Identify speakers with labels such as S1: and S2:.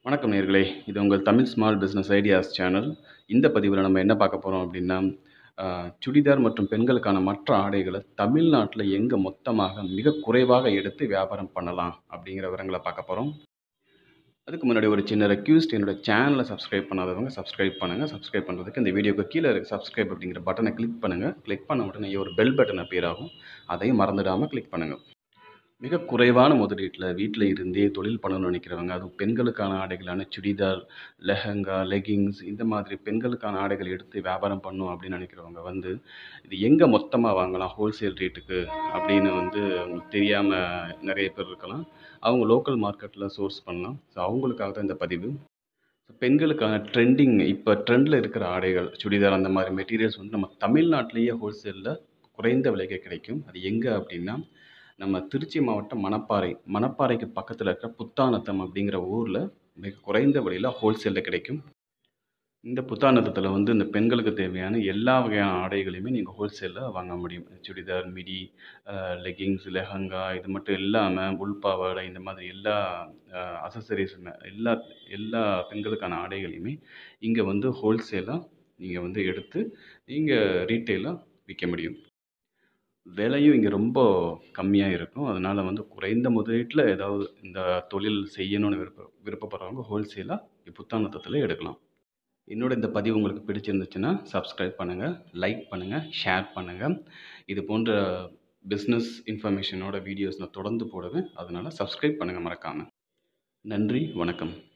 S1: வணக்கம் நேயர்களே இது உங்கள் Tamil small business ideas channel இந்த பதிவில் நம்ம என்ன பார்க்க போகிறோம் அப்படின்னா ஆஹ், சுடிதார் மற்றும் பெண்களுக்கான மற்ற ஆடைகளை தமிழ்நாட்டில் எங்கே மொத்தமாக மிக குறைவாக எடுத்து வியாபாரம் பண்ணலாம் அப்படிங்கிற விவரங்களை பார்க்க போகிறோம் அதுக்கு முன்னாடி ஒரு சின்ன ரெக்யூஸ்ட் என்னோட சேனலை சப்ஸ்கிரைப் பண்ணாதவங்க சப்ஸ்கிரைப் பண்ணுங்கள் சப்ஸ்கிரைப் பண்ணுறதுக்கு இந்த வீடியோக்கு கீழே இருக்க சப்ஸ்கிரைப் அப்படிங்கிற பட்டனை கிளிக் பண்ணுங்கள் கிளிக் பண்ண உடனே ஒரு பெல் பட்டன் appear ஆகும் அதையும் மறந்துடாமல் கிளிக் பண்ணுங்கள் மிக குறைவான முதலீட்டில் வீட்டில் இருந்தே தொழில் பண்ணணும்னு நினைக்கிறவங்க அதுவும் பெண்களுக்கான ஆடைகளான சுடிதார் லெஹங்கா லெகிங்ஸ் இந்த மாதிரி பெண்களுக்கான ஆடைகள் எடுத்து வியாபாரம் பண்ணணும் அப்படின்னு நினைக்கிறவங்க வந்து இது எங்கே மொத்தமாக வாங்கலாம் ஹோல்சேல் ரேட்டுக்கு அப்படின்னு வந்து அவங்களுக்கு தெரியாமல் நிறைய பேர் இருக்கலாம் அவங்க லோக்கல் மார்க்கெட்டில் சோர்ஸ் பண்ணலாம் ஸோ அவங்களுக்காக தான் இந்த பதிவு ஸோ பெண்களுக்கான ட்ரெண்டிங் இப்போ ட்ரெண்டில் இருக்கிற ஆடைகள் சுடிதார் அந்த மாதிரி மெட்டீரியல்ஸ் வந்து நம்ம தமிழ்நாட்டிலேயே ஹோல்சேலில் குறைந்த விலைக்கு கிடைக்கும் அது எங்கே அப்படின்னா நம்ம திருச்சி மாவட்டம் மணப்பாறை மணப்பாறைக்கு பக்கத்தில் இருக்கிற புத்தானத்தம் அப்படிங்கிற ஊரில் மிக குறைந்த விலையில் ஹோல்சேலில் கிடைக்கும் இந்த புத்தானத்தத்தில் வந்து இந்த பெண்களுக்கு தேவையான எல்லா வகையான ஆடைகளையுமே நீங்கள் ஹோல்சேலில் வாங்க முடியும் சுடிதார் மிடி லெகிங்ஸ் லெஹங்கா இது மட்டும் இல்லாமல் உள்பாவாடை இந்த மாதிரி எல்லா அசசரிஸ் எல்லா எல்லா பெண்களுக்கான ஆடைகளையுமே இங்கே வந்து ஹோல்சேலாக நீங்கள் வந்து எடுத்து நீங்கள் ரீட்டெயிலாக விற்க முடியும் விலையும் இங்கே ரொம்ப கம்மியாக இருக்கும் அதனால் வந்து குறைந்த முதலீட்டில் ஏதாவது இந்த தொழில் செய்யணும்னு விருப்ப விருப்பப்படுறவங்க ஹோல்சேலாக புத்தானத்தத்தில் எடுக்கலாம் என்னோட இந்த பதிவு உங்களுக்கு பிடிச்சிருந்துச்சுன்னா சப்ஸ்கிரைப் பண்ணுங்கள் லைக் பண்ணுங்கள் ஷேர் பண்ணுங்கள் இது போன்ற பிஸ்னஸ் இன்ஃபர்மேஷனோட வீடியோஸ் நான் தொடர்ந்து போடுவேன் அதனால் சப்ஸ்கிரைப் பண்ணுங்கள் மறக்காமல் நன்றி வணக்கம்